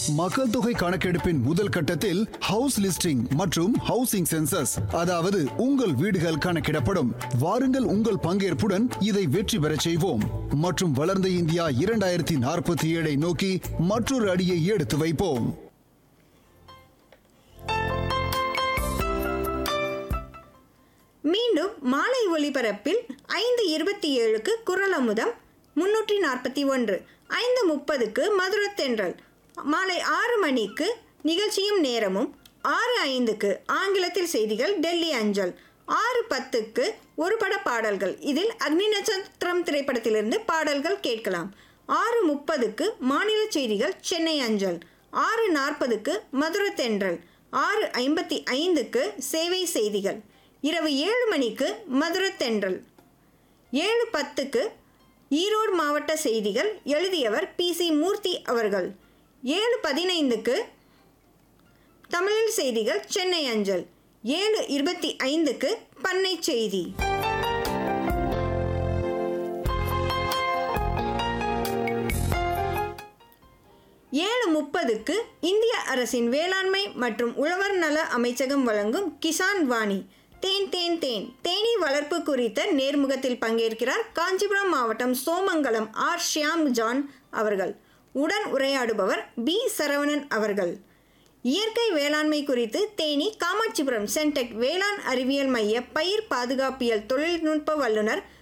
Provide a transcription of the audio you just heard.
மக்கள் தொகை கணக்கெடுப்பின் முதல் கட்டத்தில் ஹவுஸ் லிஸ்டிங் மற்றும் ஹவுசிங் சென்சஸ் அதாவது உங்கள் வீடுகள் கணக்கிடப்படும் வாருங்கள் உங்கள் பங்கேற்புடன் இதை வெற்றி பெறச் செய்வோம் மற்றும் வளர்ந்த இந்தியா இரண்டாயிரத்தி நாற்பத்தி ஏழை நோக்கி மற்றொரு அடியை எடுத்து வைப்போம் மீண்டும் மாலை ஒளிபரப்பில் ஐந்து இருபத்தி ஏழுக்கு குரல் அமுதம் முன்னூற்றி நாற்பத்தி ஒன்று ஐந்து முப்பதுக்கு மதுரத்தென்றல் மாலை ஆறு மணிக்கு நிகழ்ச்சியும் நேரமும் ஆறு ஐந்துக்கு ஆங்கிலத்தில் செய்திகள் டெல்லி அஞ்சல் ஆறு பத்துக்கு ஒரு பட பாடல்கள் இதில் அக்னி நட்சத்திரம் திரைப்படத்திலிருந்து பாடல்கள் கேட்கலாம் ஆறு முப்பதுக்கு மாநில செய்திகள் சென்னை அஞ்சல் ஆறு நாற்பதுக்கு மதுரத்தென்றல் ஆறு ஐம்பத்தி ஐந்துக்கு சேவை செய்திகள் இரவு ஏழு மணிக்கு மதுரத்தென்றல் ஏழு பத்துக்கு ஈரோடு மாவட்ட செய்திகள் எழுதியவர் பி சி மூர்த்தி அவர்கள் ஏழு பதினைந்துக்கு தமிழில் செய்திகள் சென்னை அஞ்சல் ஏழு இருபத்தி ஐந்துக்கு பண்ணை செய்தி ஏழு முப்பதுக்கு இந்திய அரசின் வேளாண்மை மற்றும் உழவர் நல அமைச்சகம் வழங்கும் கிசான் வாணி தேன் தேன் தேன் தேனீ வளர்ப்பு குறித்த நேர்முகத்தில் பங்கேற்கிறார் காஞ்சிபுரம் மாவட்டம் சோமங்கலம் ஆர் ஷியாம் ஜான் அவர்கள் உடன் உரையாடுபவர் பி சரவணன் அவர்கள் இயற்கை வேளாண்மை குறித்து தேனி காமாட்சிபுரம் சென்டெக் வேளாண் அறிவியல் மைய பயிர் பாதுகாப்பியல் தொழில்நுட்ப வல்லுநர்